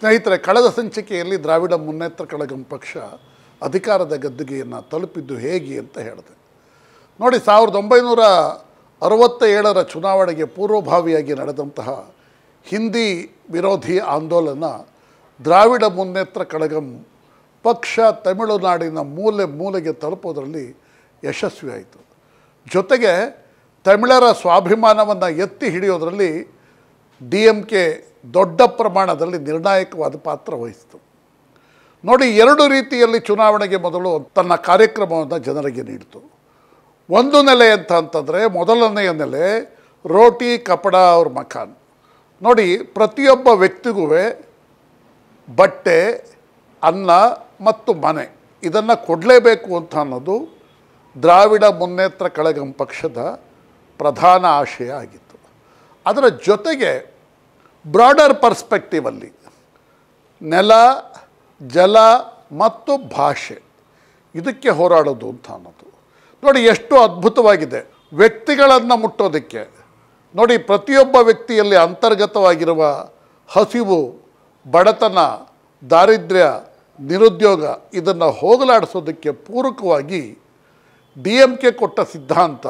ಸ್ನೇಹಿತರೆ ಕಳೆದ ಸಂಚಿಕೆಯಲ್ಲಿ ದ್ರಾವಿಡ ಮುನ್ನೇತ್ರ ಕಳಗಂ ಪಕ್ಷ ಅಧಿಕಾರದ ಗದ್ದುಗೆಯನ್ನು ತಲುಪಿದ್ದು ಹೇಗೆ ಅಂತ ಹೇಳಿದೆ ನೋಡಿ ಸಾವಿರದ ಒಂಬೈನೂರ ಅರವತ್ತ ಏಳರ ಚುನಾವಣೆಗೆ ಪೂರ್ವಭಾವಿಯಾಗಿ ನಡೆದಂತಹ ಹಿಂದಿ ವಿರೋಧಿ ಆಂದೋಲನ ದ್ರಾವಿಡ ಮುನ್ನೇತ್ರ ಕಳಗಂ ಪಕ್ಷ ತಮಿಳುನಾಡಿನ ಮೂಲೆ ಮೂಲೆಗೆ ತಲುಪೋದರಲ್ಲಿ ಯಶಸ್ವಿಯಾಯಿತು ಜೊತೆಗೆ ತಮಿಳರ ಸ್ವಾಭಿಮಾನವನ್ನು ಎತ್ತಿ ಹಿಡಿಯೋದರಲ್ಲಿ ಡಿ ಎಮ್ ಕೆ ದೊಡ್ಡ ಪ್ರಮಾಣದಲ್ಲಿ ನಿರ್ಣಾಯಕವಾದ ಪಾತ್ರ ವಹಿಸಿತು ನೋಡಿ ಎರಡು ರೀತಿಯಲ್ಲಿ ಚುನಾವಣೆಗೆ ಮೊದಲು ತನ್ನ ಕಾರ್ಯಕ್ರಮವನ್ನು ಜನರಿಗೆ ನೀಡಿತು ಒಂದು ನೆಲೆ ಅಂತ ಅಂತಂದರೆ ಮೊದಲನೆಯ ನೆಲೆ ರೋಟಿ ಕಪಡ ಅವ್ರ ಮಕಾನ್ ನೋಡಿ ಪ್ರತಿಯೊಬ್ಬ ವ್ಯಕ್ತಿಗೂ ಬಟ್ಟೆ ಅನ್ನ ಮತ್ತು ಮನೆ ಇದನ್ನು ಕೊಡಲೇಬೇಕು ಅಂತ ಅನ್ನೋದು ದ್ರಾವಿಡ ಮುನ್ನೇತ್ರ ಕಳಗಂ ಪಕ್ಷದ ಪ್ರಧಾನ ಆಶಯ ಆಗಿತ್ತು ಅದರ ಜೊತೆಗೆ ಬ್ರಾಡರ್ ಪರ್ಸ್ಪೆಕ್ಟಿವಲ್ಲಿ ನೆಲ ಜಲ ಮತ್ತು ಭಾಷೆ ಇದಕ್ಕೆ ಹೋರಾಡೋದು ಅಂತ ಅನ್ನೋದು ನೋಡಿ ಎಷ್ಟು ಅದ್ಭುತವಾಗಿದೆ ವ್ಯಕ್ತಿಗಳನ್ನು ಮುಟ್ಟೋದಕ್ಕೆ ನೋಡಿ ಪ್ರತಿಯೊಬ್ಬ ವ್ಯಕ್ತಿಯಲ್ಲಿ ಅಂತರ್ಗತವಾಗಿರುವ ಹಸಿವು ಬಡತನ ದಾರಿದ್ರ್ಯ ನಿರುದ್ಯೋಗ ಇದನ್ನು ಹೋಗಲಾಡಿಸೋದಕ್ಕೆ ಪೂರಕವಾಗಿ ಡಿ ಎಮ್ ಕೆ ಕೊಟ್ಟ ಸಿದ್ಧಾಂತ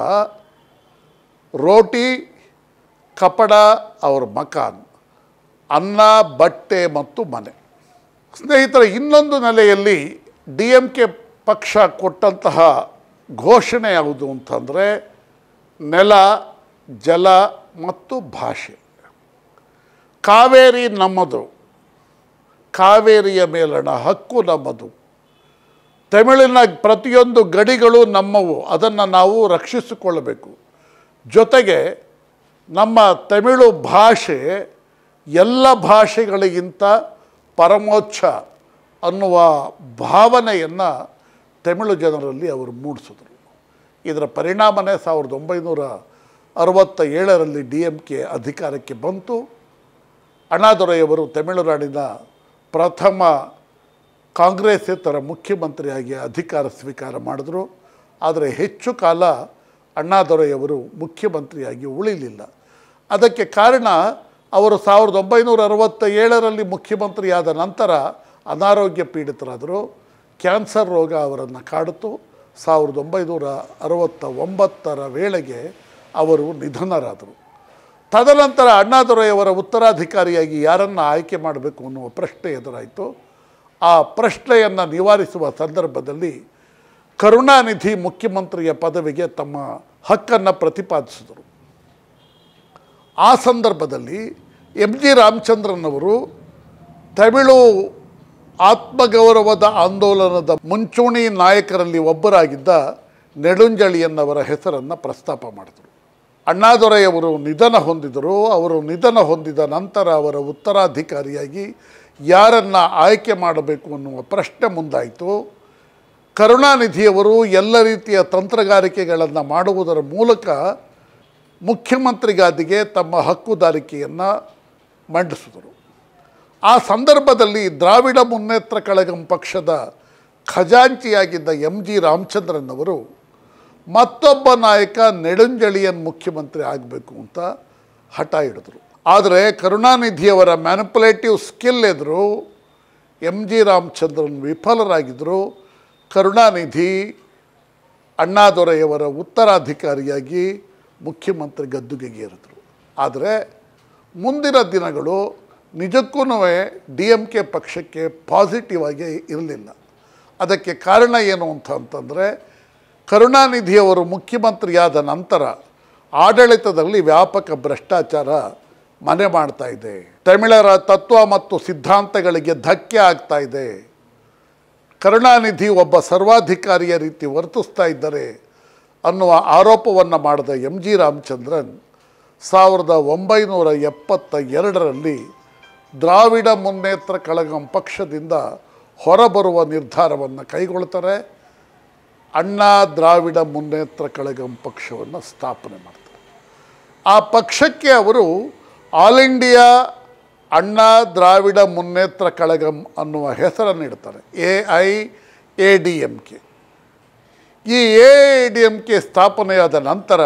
ರೋಟಿ ಕಪಡ ಅವ್ರ ಮಕಾನ್ ಅನ್ನ ಬಟ್ಟೆ ಮತ್ತು ಮನೆ ಸ್ನೇಹಿತರೆ ಇನ್ನೊಂದು ನೆಲೆಯಲ್ಲಿ ಡಿ ಎಮ್ ಕೆ ಪಕ್ಷ ಕೊಟ್ಟಂತಹ ಘೋಷಣೆ ಯಾವುದು ಅಂತಂದರೆ ನೆಲ ಜಲ ಮತ್ತು ಭಾಷೆ ಕಾವೇರಿ ನಮ್ಮದು ಕಾವೇರಿಯ ಮೇಲಣ ಹಕ್ಕು ನಮ್ಮದು ತಮಿಳಿನ ಪ್ರತಿಯೊಂದು ಗಡಿಗಳು ನಮ್ಮವು ಅದನ್ನು ನಾವು ರಕ್ಷಿಸಿಕೊಳ್ಳಬೇಕು ಜೊತೆಗೆ ನಮ್ಮ ತಮಿಳು ಭಾಷೆ ಎಲ್ಲ ಭಾಷೆಗಳಿಗಿಂತ ಪರಮೋಚ್ಚ ಅನ್ನುವ ಭಾವನೆಯನ್ನು ತಮಿಳು ಜನರಲ್ಲಿ ಅವರು ಮೂಡಿಸಿದ್ರು ಇದರ ಪರಿಣಾಮನೇ ಸಾವಿರದ ಒಂಬೈನೂರ ಅರವತ್ತ ಏಳರಲ್ಲಿ ಡಿ ಎಮ್ ಕೆ ಅಧಿಕಾರಕ್ಕೆ ಬಂತು ಅಣ್ಣಾದೊರೆಯವರು ತಮಿಳುನಾಡಿನ ಪ್ರಥಮ ಕಾಂಗ್ರೆಸ್ಸೇತರ ಮುಖ್ಯಮಂತ್ರಿಯಾಗಿ ಅಧಿಕಾರ ಸ್ವೀಕಾರ ಮಾಡಿದ್ರು ಆದರೆ ಹೆಚ್ಚು ಕಾಲ ಅಣ್ಣಾದೊರೆಯವರು ಮುಖ್ಯಮಂತ್ರಿಯಾಗಿ ಉಳಿಲಿಲ್ಲ ಅದಕ್ಕೆ ಕಾರಣ ಅವರು ಸಾವಿರದ ಒಂಬೈನೂರ ಅರವತ್ತ ಏಳರಲ್ಲಿ ಮುಖ್ಯಮಂತ್ರಿಯಾದ ನಂತರ ಅನಾರೋಗ್ಯ ಪೀಡಿತರಾದರು ಕ್ಯಾನ್ಸರ್ ರೋಗ ಅವರನ್ನು ಕಾಡಿತು ಸಾವಿರದ ಒಂಬೈನೂರ ಅರವತ್ತ ಒಂಬತ್ತರ ವೇಳೆಗೆ ಅವರು ನಿಧನರಾದರು ತದನಂತರ ಅಣ್ಣಾದೊರೆಯವರ ಉತ್ತರಾಧಿಕಾರಿಯಾಗಿ ಯಾರನ್ನು ಆಯ್ಕೆ ಮಾಡಬೇಕು ಅನ್ನುವ ಪ್ರಶ್ನೆ ಎದುರಾಯಿತು ಆ ಪ್ರಶ್ನೆಯನ್ನು ನಿವಾರಿಸುವ ಸಂದರ್ಭದಲ್ಲಿ ಕರುಣಾನಿಧಿ ಮುಖ್ಯಮಂತ್ರಿಯ ಪದವಿಗೆ ತಮ್ಮ ಹಕ್ಕನ್ನು ಪ್ರತಿಪಾದಿಸಿದರು ಆ ಸಂದರ್ಭದಲ್ಲಿ ಎಂ ಜಿ ರಾಮಚಂದ್ರನ್ ಅವರು ತಮಿಳು ಆತ್ಮಗೌರವದ ಆಂದೋಲನದ ಮುಂಚೂಣಿ ನಾಯಕರಲ್ಲಿ ಒಬ್ಬರಾಗಿದ್ದ ನೆಡುಂಜಳಿಯನ್ನವರ ಹೆಸರನ್ನು ಪ್ರಸ್ತಾಪ ಮಾಡಿದರು ಅಣ್ಣಾದೊರೆಯವರು ನಿಧನ ಹೊಂದಿದರು ಅವರು ನಿಧನ ಹೊಂದಿದ ನಂತರ ಅವರ ಉತ್ತರಾಧಿಕಾರಿಯಾಗಿ ಯಾರನ್ನು ಆಯ್ಕೆ ಮಾಡಬೇಕು ಅನ್ನುವ ಪ್ರಶ್ನೆ ಮುಂದಾಯಿತು ಕರುಣಾನಿಧಿಯವರು ಎಲ್ಲ ರೀತಿಯ ತಂತ್ರಗಾರಿಕೆಗಳನ್ನು ಮಾಡುವುದರ ಮೂಲಕ ಮುಖ್ಯಮಂತ್ರಿ ಗಾದಿಗೆ ತಮ್ಮ ಹಕ್ಕುದಾರಿಕೆಯನ್ನು ಮಂಡಿಸಿದರು ಆ ಸಂದರ್ಭದಲ್ಲಿ ದ್ರಾವಿಡ ಮುನ್ನೇತ್ರ ಕಳಗಂ ಪಕ್ಷದ ಖಜಾಂಚಿಯಾಗಿದ್ದ ಎಂ ಜಿ ರಾಮಚಂದ್ರನ್ ಅವರು ಮತ್ತೊಬ್ಬ ನಾಯಕ ನೆಡುಂಜಳಿಯನ್ ಮುಖ್ಯಮಂತ್ರಿ ಆಗಬೇಕು ಅಂತ ಹಠ ಹಿಡಿದ್ರು ಆದರೆ ಕರುಣಾನಿಧಿಯವರ ಮ್ಯಾನಿಪುಲೇಟಿವ್ ಸ್ಕಿಲ್ ಎದುರು ಎಂ ಜಿ ರಾಮಚಂದ್ರನ್ ವಿಫಲರಾಗಿದ್ದರು ಕರುಣಾನಿಧಿ ಅಣ್ಣಾದೊರೆಯವರ ಉತ್ತರಾಧಿಕಾರಿಯಾಗಿ ಮುಖ್ಯಮಂತ್ರಿ ಗದ್ದುಗೆಗೇರಿದ್ರು ಆದರೆ ಮುಂದಿನ ದಿನಗಳು ನಿಜಕ್ಕೂ ಡಿ ಎಮ್ ಕೆ ಪಕ್ಷಕ್ಕೆ ಪಾಸಿಟಿವ್ ಆಗಿ ಇರಲಿಲ್ಲ ಅದಕ್ಕೆ ಕಾರಣ ಏನು ಅಂತ ಅಂತಂದರೆ ಕರುಣಾನಿಧಿಯವರು ಮುಖ್ಯಮಂತ್ರಿಯಾದ ನಂತರ ಆಡಳಿತದಲ್ಲಿ ವ್ಯಾಪಕ ಭ್ರಷ್ಟಾಚಾರ ಮನೆ ಮಾಡ್ತಾ ಇದೆ ತಮಿಳರ ತತ್ವ ಮತ್ತು ಸಿದ್ಧಾಂತಗಳಿಗೆ ಧಕ್ಕೆ ಆಗ್ತಾ ಇದೆ ಕರುಣಾನಿಧಿ ಒಬ್ಬ ಸರ್ವಾಧಿಕಾರಿಯ ರೀತಿ ವರ್ತಿಸ್ತಾ ಇದ್ದಾರೆ ಅನ್ನುವ ಆರೋಪವನ್ನು ಮಾಡಿದ ಎಂ ಜಿ ರಾಮಚಂದ್ರನ್ ಸಾವಿರದ ಒಂಬೈನೂರ ಎಪ್ಪತ್ತ ಎರಡರಲ್ಲಿ ದ್ರಾವಿಡ ಮುನ್ನೇತ್ರ ಕಳಗಂ ಪಕ್ಷದಿಂದ ಹೊರಬರುವ ನಿರ್ಧಾರವನ್ನು ಕೈಗೊಳ್ತಾರೆ ಅಣ್ಣಾ ದ್ರಾವಿಡ ಮುನ್ನೇತ್ರ ಕಳಗಂ ಪಕ್ಷವನ್ನು ಸ್ಥಾಪನೆ ಮಾಡ್ತಾರೆ ಆ ಪಕ್ಷಕ್ಕೆ ಅವರು ಆಲ್ ಇಂಡಿಯಾ ಅಣ್ಣಾ ದ್ರಾವಿಡ ಮುನ್ನೇತ್ರ ಕಳಗಂ ಅನ್ನುವ ಹೆಸರನ್ನು ಇಡ್ತಾರೆ A I A D M K ಈ ಎ ಡಿ ಎಮ್ ಕೆ ಸ್ಥಾಪನೆಯಾದ ನಂತರ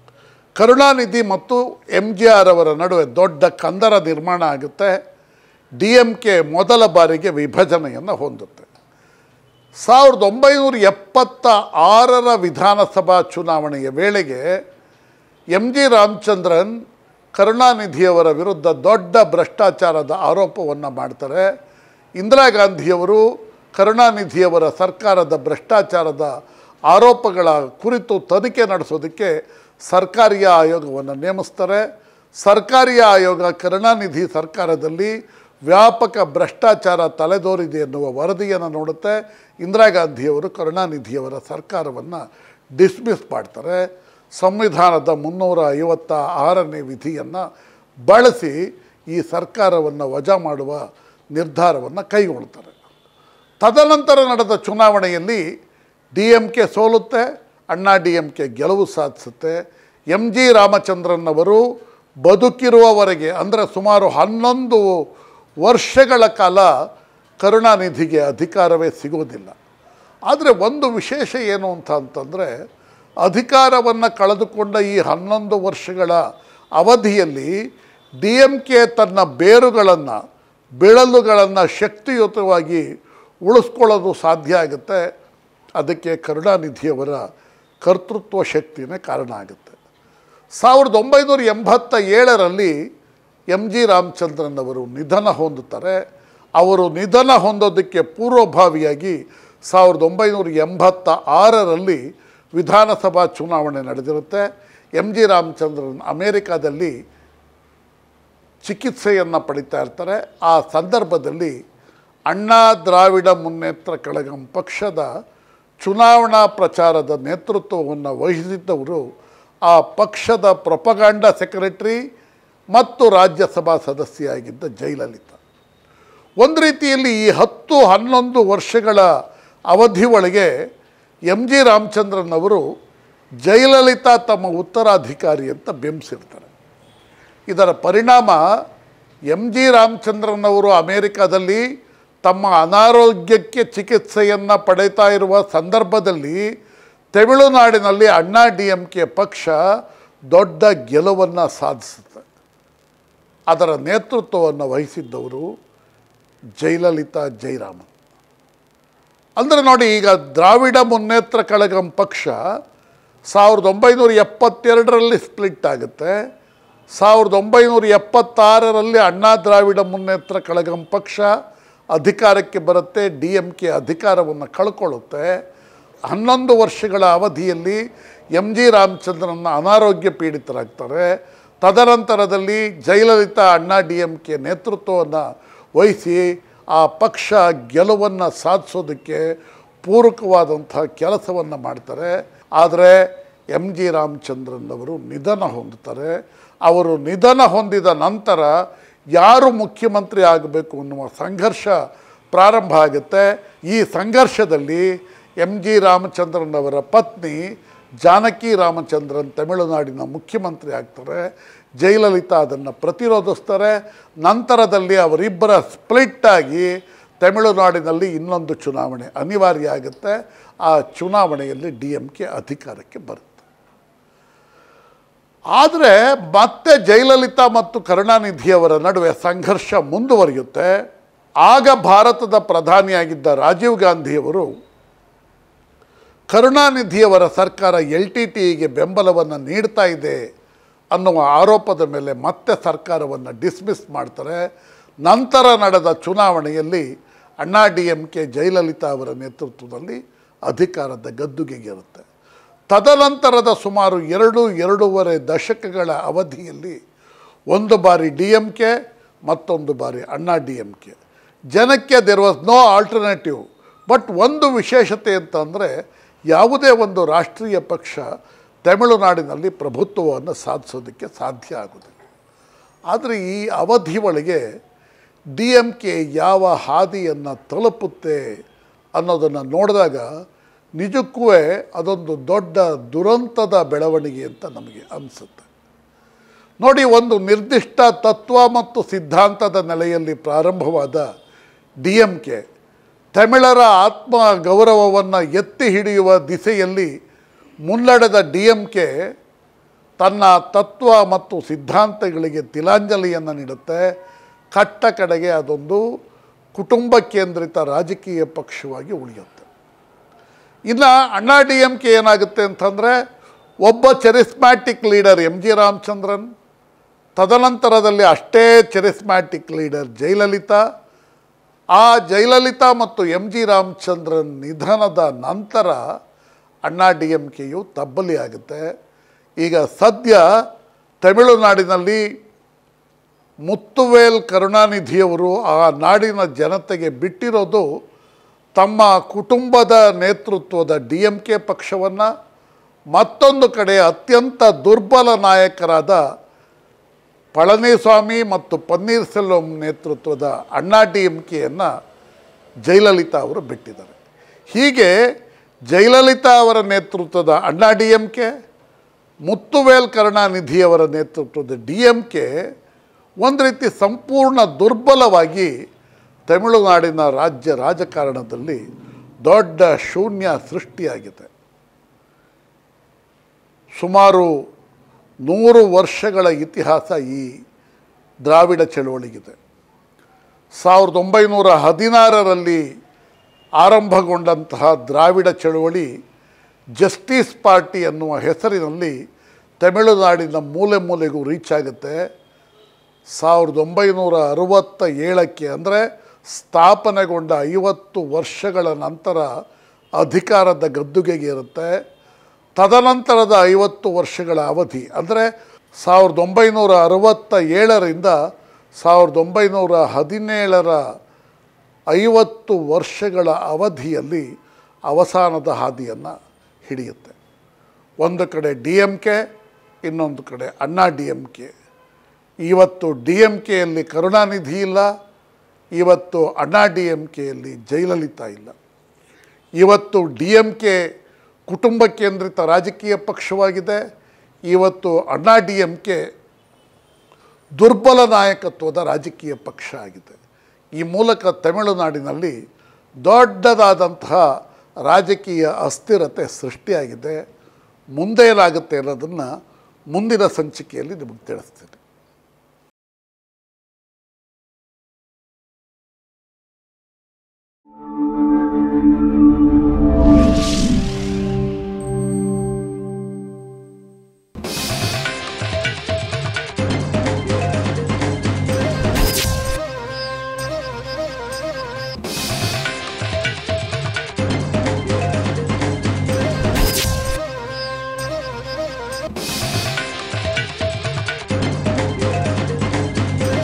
ಕರುಣಾನಿಧಿ ಮತ್ತು ಎಮ್ ಜಿ ಆರ್ ಅವರ ನಡುವೆ ದೊಡ್ಡ ಕಂದರ ನಿರ್ಮಾಣ ಆಗುತ್ತೆ ಡಿ ಎಮ್ ಕೆ ಮೊದಲ ಬಾರಿಗೆ ವಿಭಜನೆಯನ್ನು ಹೊಂದುತ್ತೆ ಸಾವಿರದ ಒಂಬೈನೂರ ಎಪ್ಪತ್ತ ಆರರ ವಿಧಾನಸಭಾ ಚುನಾವಣೆಯ ವೇಳೆಗೆ ಎಂ ಜಿ ರಾಮಚಂದ್ರನ್ ಕರುಣಾನಿಧಿಯವರ ವಿರುದ್ಧ ದೊಡ್ಡ ಭ್ರಷ್ಟಾಚಾರದ ಆರೋಪವನ್ನು ಮಾಡ್ತಾರೆ ಇಂದಿರಾ ಗಾಂಧಿಯವರು ಕರುಣಾನಿಧಿಯವರ ಸರ್ಕಾರದ ಭ್ರಷ್ಟಾಚಾರದ ಆರೋಪಗಳ ಕುರಿತು ತನಿಖೆ ನಡೆಸೋದಕ್ಕೆ ಸರ್ಕಾರಿಯ ಆಯೋಗವನ್ನು ನೇಮಿಸ್ತಾರೆ ಸರ್ಕಾರಿಯ ಆಯೋಗ ಕರುಣಾನಿಧಿ ಸರ್ಕಾರದಲ್ಲಿ ವ್ಯಾಪಕ ಭ್ರಷ್ಟಾಚಾರ ತಲೆದೋರಿದೆ ಎನ್ನುವ ವರದಿಯನ್ನು ನೋಡುತ್ತೆ ಇಂದಿರಾ ಗಾಂಧಿಯವರು ಕರುಣಾನಿಧಿಯವರ ಸರ್ಕಾರವನ್ನು ಡಿಸ್ಮಿಸ್ ಮಾಡ್ತಾರೆ ಸಂವಿಧಾನದ ಮುನ್ನೂರ ಐವತ್ತ ಆರನೇ ವಿಧಿಯನ್ನು ಬಳಸಿ ಈ ಸರ್ಕಾರವನ್ನು ವಜಾ ಮಾಡುವ ನಿರ್ಧಾರವನ್ನು ಕೈಗೊಳ್ತಾರೆ ತದನಂತರ ನಡೆದ ಚುನಾವಣೆಯಲ್ಲಿ ಡಿ ಎಮ್ ಕೆ ಸೋಲುತ್ತೆ ಅಣ್ಣಾ ಡಿ ಎಮ್ ಕೆ ಗೆಲುವು ಸಾಧಿಸುತ್ತೆ ಎಂ ಜಿ ರಾಮಚಂದ್ರನ್ ಅವರು ಬದುಕಿರುವವರೆಗೆ ಅಂದರೆ ಸುಮಾರು ಹನ್ನೊಂದು ವರ್ಷಗಳ ಕಾಲ ಕರುಣಾನಿಧಿಗೆ ಅಧಿಕಾರವೇ ಸಿಗೋದಿಲ್ಲ ಆದರೆ ಒಂದು ವಿಶೇಷ ಏನು ಅಂತ ಅಂತಂದರೆ ಅಧಿಕಾರವನ್ನು ಕಳೆದುಕೊಂಡ ಈ ಹನ್ನೊಂದು ವರ್ಷಗಳ ಅವಧಿಯಲ್ಲಿ ಡಿ ಎಮ್ ಕೆ ತನ್ನ ಬೇರುಗಳನ್ನು ಬಿಳಲುಗಳನ್ನು ಶಕ್ತಿಯುತವಾಗಿ ಉಳಿಸ್ಕೊಳ್ಳೋದು ಸಾಧ್ಯ ಆಗುತ್ತೆ ಅದಕ್ಕೆ ಕರುಣಾನಿಧಿಯವರ ಕರ್ತೃತ್ವ ಶಕ್ತಿನೇ ಕಾರಣ ಆಗುತ್ತೆ ಸಾವಿರದ ಒಂಬೈನೂರ ಎಂಬತ್ತ ಏಳರಲ್ಲಿ ಎಂ ಜಿ ರಾಮಚಂದ್ರನ್ ಅವರು ನಿಧನ ಹೊಂದುತ್ತಾರೆ ಅವರು ನಿಧನ ಹೊಂದೋದಕ್ಕೆ ಪೂರ್ವಭಾವಿಯಾಗಿ ಸಾವಿರದ ಒಂಬೈನೂರ ಎಂಬತ್ತ ಆರರಲ್ಲಿ ವಿಧಾನಸಭಾ ಚುನಾವಣೆ ನಡೆದಿರುತ್ತೆ ಎಂ ಜಿ ರಾಮಚಂದ್ರನ್ ಅಮೇರಿಕಾದಲ್ಲಿ ಚಿಕಿತ್ಸೆಯನ್ನು ಪಡಿತಾ ಇರ್ತಾರೆ ಆ ಸಂದರ್ಭದಲ್ಲಿ ಅಣ್ಣಾ ದ್ರಾವಿಡ ಮುನ್ನೇತ್ರ ಕಳಗಂ ಪಕ್ಷದ ಚುನಾವಣಾ ಪ್ರಚಾರದ ನೇತೃತ್ವವನ್ನು ವಹಿಸಿದ್ದವರು ಆ ಪಕ್ಷದ ಪ್ರೊಪಗಾಂಡ ಸೆಕ್ರೆಟರಿ ಮತ್ತು ರಾಜ್ಯಸಭಾ ಸದಸ್ಯೆಯಾಗಿದ್ದ ಜಯಲಲಿತಾ ಒಂದು ರೀತಿಯಲ್ಲಿ ಈ ಹತ್ತು ಹನ್ನೊಂದು ವರ್ಷಗಳ ಅವಧಿ ಒಳಗೆ ಎಂ ಜಿ ರಾಮಚಂದ್ರನ್ ಅವರು ಜಯಲಲಿತಾ ತಮ್ಮ ಉತ್ತರಾಧಿಕಾರಿ ಅಂತ ಬಿಂಬಿಸಿರ್ತಾರೆ ಇದರ ಪರಿಣಾಮ ಎಂ ಜಿ ರಾಮಚಂದ್ರನ್ ಅವರು ಅಮೇರಿಕಾದಲ್ಲಿ ತಮ್ಮ ಅನಾರೋಗ್ಯಕ್ಕೆ ಚಿಕಿತ್ಸೆಯನ್ನು ಪಡೀತಾ ಇರುವ ಸಂದರ್ಭದಲ್ಲಿ ತಮಿಳುನಾಡಿನಲ್ಲಿ ಅಣ್ಣಾ ಡಿ ಎಂ ಕೆ ಪಕ್ಷ ದೊಡ್ಡ ಗೆಲುವನ್ನು ಸಾಧಿಸುತ್ತೆ ಅದರ ನೇತೃತ್ವವನ್ನು ವಹಿಸಿದ್ದವರು ಜಯಲಲಿತಾ ಜಯರಾಮನ್ ಅಂದರೆ ನೋಡಿ ಈಗ ದ್ರಾವಿಡ ಮುನ್ನೇತ್ರ ಕಳಗಂ ಪಕ್ಷ ಸಾವಿರದ ಒಂಬೈನೂರ ಎಪ್ಪತ್ತೆರಡರಲ್ಲಿ ಸ್ಪ್ಲಿಟ್ ಆಗುತ್ತೆ ಸಾವಿರದ ಒಂಬೈನೂರ ಎಪ್ಪತ್ತಾರರಲ್ಲಿ ಅಣ್ಣಾ ದ್ರಾವಿಡ ಮುನ್ನೇತ್ರ ಕಳಗಂ ಪಕ್ಷ ಅಧಿಕಾರಕ್ಕೆ ಬರುತ್ತೆ ಡಿ ಎಮ್ ಕೆ ಅಧಿಕಾರವನ್ನು ಕಳ್ಕೊಳ್ಳುತ್ತೆ ಹನ್ನೊಂದು ವರ್ಷಗಳ ಅವಧಿಯಲ್ಲಿ ಎಂ ಜಿ ರಾಮಚಂದ್ರನ್ನ ಅನಾರೋಗ್ಯ ಪೀಡಿತರಾಗ್ತಾರೆ ತದನಂತರದಲ್ಲಿ ಜಯಲಲಿತಾ ಅಣ್ಣಾ ಡಿ ಎಮ್ ಕೆ ನೇತೃತ್ವವನ್ನು ವಹಿಸಿ ಆ ಪಕ್ಷ ಗೆಲುವನ್ನು ಸಾಧಿಸೋದಕ್ಕೆ ಪೂರಕವಾದಂಥ ಕೆಲಸವನ್ನು ಮಾಡ್ತಾರೆ ಆದರೆ ಎಂ ಜಿ ರಾಮಚಂದ್ರನ್ ಅವರು ನಿಧನ ಹೊಂದುತ್ತಾರೆ ಅವರು ನಿಧನ ಹೊಂದಿದ ನಂತರ ಯಾರು ಮುಖ್ಯಮಂತ್ರಿ ಆಗಬೇಕು ಅನ್ನುವ ಸಂಘರ್ಷ ಪ್ರಾರಂಭ ಆಗುತ್ತೆ ಈ ಸಂಘರ್ಷದಲ್ಲಿ ಎಂ ಜಿ ರಾಮಚಂದ್ರನ್ ಅವರ ಪತ್ನಿ ಜಾನಕಿ ರಾಮಚಂದ್ರನ್ ತಮಿಳುನಾಡಿನ ಮುಖ್ಯಮಂತ್ರಿ ಆಗ್ತಾರೆ ಜಯಲಲಿತಾ ಅದನ್ನು ಪ್ರತಿರೋಧಿಸ್ತಾರೆ ನಂತರದಲ್ಲಿ ಅವರಿಬ್ಬರ ಸ್ಪ್ಲಿಟ್ ಆಗಿ ತಮಿಳುನಾಡಿನಲ್ಲಿ ಇನ್ನೊಂದು ಚುನಾವಣೆ ಅನಿವಾರ್ಯ ಆಗುತ್ತೆ ಆ ಚುನಾವಣೆಯಲ್ಲಿ ಡಿ ಎಂ ಕೆ ಅಧಿಕಾರಕ್ಕೆ ಬರುತ್ತೆ ಆದರೆ ಮತ್ತೆ ಜಯಲಲಿತಾ ಮತ್ತು ಕರುಣಾನಿಧಿಯವರ ನಡುವೆ ಸಂಘರ್ಷ ಮುಂದುವರಿಯುತ್ತೆ ಆಗ ಭಾರತದ ಪ್ರಧಾನಿಯಾಗಿದ್ದ ರಾಜೀವ್ ಗಾಂಧಿಯವರು ಕರುಣಾನಿಧಿಯವರ ಸರ್ಕಾರ ಎಲ್ ಟಿ ಟಿಗೆ ಬೆಂಬಲವನ್ನು ನೀಡ್ತಾ ಇದೆ ಅನ್ನುವ ಆರೋಪದ ಮೇಲೆ ಮತ್ತೆ ಸರ್ಕಾರವನ್ನು ಡಿಸ್ಮಿಸ್ ಮಾಡ್ತಾರೆ ನಂತರ ನಡೆದ ಚುನಾವಣೆಯಲ್ಲಿ ಅಣ್ಣಾ ಡಿ ಎಂ ಕೆ ಜಯಲಲಿತಾ ಅವರ ನೇತೃತ್ವದಲ್ಲಿ ಅಧಿಕಾರದ ಗದ್ದುಗೆಗೇರುತ್ತೆ ತದನಂತರದ ಸುಮಾರು ಎರಡು ಎರಡೂವರೆ ದಶಕಗಳ ಅವಧಿಯಲ್ಲಿ ಒಂದು ಬಾರಿ ಡಿ ಎಮ್ ಕೆ ಮತ್ತೊಂದು ಬಾರಿ ಅಣ್ಣಾ ಡಿ ಎಮ್ ಕೆ ಜನಕ್ಕೆ there was no alternative but ಒಂದು ವಿಶೇಷತೆ ಅಂತಂದರೆ ಯಾವುದೇ ಒಂದು ರಾಷ್ಟ್ರೀಯ ಪಕ್ಷ ತಮಿಳುನಾಡಿನಲ್ಲಿ ಪ್ರಭುತ್ವವನ್ನು ಸಾಧಿಸೋದಕ್ಕೆ ಸಾಧ್ಯ ಆಗೋದಿಲ್ಲ ಆದರೆ ಈ ಅವಧಿ ಒಳಗೆ ಡಿ ಎಮ್ ಕೆ ಯಾವ ಹಾದಿಯನ್ನು ತಲುಪುತ್ತೆ ಅನ್ನೋದನ್ನು ನೋಡಿದಾಗ ನಿಜಕ್ಕೂ ಅದೊಂದು ದೊಡ್ಡ ದುರಂತದ ಬೆಳವಣಿಗೆ ಅಂತ ನಮಗೆ ಅನಿಸುತ್ತೆ ನೋಡಿ ಒಂದು ನಿರ್ದಿಷ್ಟ ತತ್ವ ಮತ್ತು ಸಿದ್ಧಾಂತದ ನೆಲೆಯಲ್ಲಿ ಪ್ರಾರಂಭವಾದ ಡಿ ಎಮ್ ಕೆ ತಮಿಳರ ಆತ್ಮ ಗೌರವವನ್ನು ಎತ್ತಿ ಹಿಡಿಯುವ ದಿಸೆಯಲ್ಲಿ ಮುನ್ನಡೆದ ಡಿ ಎಮ್ ಕೆ ತನ್ನ ತತ್ವ ಮತ್ತು ಸಿದ್ಧಾಂತಗಳಿಗೆ ತಿಲಾಂಜಲಿಯನ್ನು ನೀಡುತ್ತೆ ಕಟ್ಟ ಕಡೆಗೆ ಅದೊಂದು ಕುಟುಂಬ ಕೇಂದ್ರಿತ ರಾಜಕೀಯ ಪಕ್ಷವಾಗಿ ಉಳಿಯುತ್ತೆ ಇನ್ನು ಅಣ್ಣಾ ಡಿ ಎಮ್ ಕೆ ಏನಾಗುತ್ತೆ ಅಂತಂದರೆ ಒಬ್ಬ charismatic leader M G Ramachandran ತದನಂತರದಲ್ಲಿ ಅಷ್ಟೇ ಚೆರಿಸ್ಮ್ಯಾಟಿಕ್ ಲೀಡರ್ ಜಯಲಲಿತಾ ಆ ಜಯಲಲಿತಾ ಮತ್ತು ಎಮ್ ಜಿ ರಾಮಚಂದ್ರನ್ ನಿಧನದ ನಂತರ ಅಣ್ಣಾ ಡಿ ಎಮ್ ಕೆಯು ತಬ್ಬಲಿ ಆಗುತ್ತೆ ಈಗ ಸದ್ಯ ತಮಿಳುನಾಡಿನಲ್ಲಿ ಮುತ್ತುವೇಲ್ ಕರುಣಾನಿಧಿಯವರು ಆ ನಾಡಿನ ಜನತೆಗೆ ಬಿಟ್ಟಿರೋದು ತಮ್ಮ ಕುಟುಂಬದ ನೇತೃತ್ವದ ಡಿ ಎಂ ಕೆ ಪಕ್ಷವನ್ನು ಮತ್ತೊಂದು ಕಡೆ ಅತ್ಯಂತ ದುರ್ಬಲ ನಾಯಕರಾದ ಪಳನಿಸ್ವಾಮಿ ಮತ್ತು ಪನ್ನೀರ್ ಸೆಲ್ವಂ ನೇತೃತ್ವದ ಅಣ್ಣಾ ಡಿ ಎಂ ಕೆಯನ್ನು ಜಯಲಲಿತಾ ಅವರು ಬಿಟ್ಟಿದ್ದಾರೆ ಹೀಗೆ ಜಯಲಲಿತಾ ಅವರ ನೇತೃತ್ವದ Anna D M K Muthuvel ಕರುಣಾನಿಧಿಯವರ ನೇತೃತ್ವದ ಡಿ ಎಂ ಕೆ ಒಂದು ರೀತಿ ಸಂಪೂರ್ಣ ದುರ್ಬಲವಾಗಿ ತಮಿಳುನಾಡಿನ ರಾಜ್ಯ ರಾಜಕಾರಣದಲ್ಲಿ ದೊಡ್ಡ ಶೂನ್ಯ ಸೃಷ್ಟಿಯಾಗಿದೆ ಸುಮಾರು ನೂರು ವರ್ಷಗಳ ಇತಿಹಾಸ ಈ ದ್ರಾವಿಡ ಚಳವಳಿಗಿದೆ ಸಾವಿರದ ಒಂಬೈನೂರ ಹದಿನಾರರಲ್ಲಿ ಆರಂಭಗೊಂಡಂತಹ ದ್ರಾವಿಡ ಚಳವಳಿ ಜಸ್ಟಿಸ್ ಪಾರ್ಟಿ ಅನ್ನುವ ಹೆಸರಿನಲ್ಲಿ ತಮಿಳುನಾಡಿನ ಮೂಲೆ ಮೂಲೆಗೂ ರೀಚ್ ಆಗುತ್ತೆ ಸಾವಿರದ ಒಂಬೈನೂರ ಅರವತ್ತ ಏಳಕ್ಕೆ ಅಂದರೆ ಸ್ಥಾಪನೆಗೊಂಡ ಐವತ್ತು ವರ್ಷಗಳ ನಂತರ ಅಧಿಕಾರದ ಗದ್ದುಗೆಗೇರುತ್ತೆ ತದನಂತರದ ಐವತ್ತು ವರ್ಷಗಳ ಅವಧಿ ಅಂದರೆ ಸಾವಿರದ ಒಂಬೈನೂರ ಅರವತ್ತ ಏಳರಿಂದ ಸಾವಿರದ ಒಂಬೈನೂರ ಹದಿನೇಳರ ಐವತ್ತು ವರ್ಷಗಳ ಅವಧಿಯಲ್ಲಿ ಅವಸಾನದ ಹಾದಿಯನ್ನು ಹಿಡಿಯುತ್ತೆ ಒಂದು ಕಡೆ ಡಿ ಎಮ್ ಕೆ ಇನ್ನೊಂದು ಕಡೆ ಅಣ್ಣಾ ಡಿ ಎಮ್ ಕೆ ಇವತ್ತು ಡಿ ಎಮ್ ಕೆಯಲ್ಲಿ ಕರುಣಾನಿಧಿ ಇಲ್ಲ ಇವತ್ತು ಅಣ್ಣಾ ಡಿ ಎಮ್ ಕೆಯಲ್ಲಿ ಜಯಲಲಿತಾ ಇಲ್ಲ ಇವತ್ತು ಡಿ ಎಮ್ ಕೆ ಕುಟುಂಬ ಕೇಂದ್ರಿತ ರಾಜಕೀಯ ಪಕ್ಷವಾಗಿದೆ ಇವತ್ತು ಅಣ್ಣಾ ಡಿ ಎಮ್ ಕೆ ದುರ್ಬಲ ನಾಯಕತ್ವದ ರಾಜಕೀಯ ಪಕ್ಷ ಆಗಿದೆ ಈ ಮೂಲಕ ತಮಿಳುನಾಡಿನಲ್ಲಿ ದೊಡ್ಡದಾದಂತಹ ರಾಜಕೀಯ ಅಸ್ಥಿರತೆ ಸೃಷ್ಟಿಯಾಗಿದೆ ಮುಂದೆ ಏನಾಗುತ್ತೆ ಅನ್ನೋದನ್ನು ಮುಂದಿನ ಸಂಚಿಕೆಯಲ್ಲಿ ನಿಮಗೆ ತಿಳಿಸ್ತೀನಿ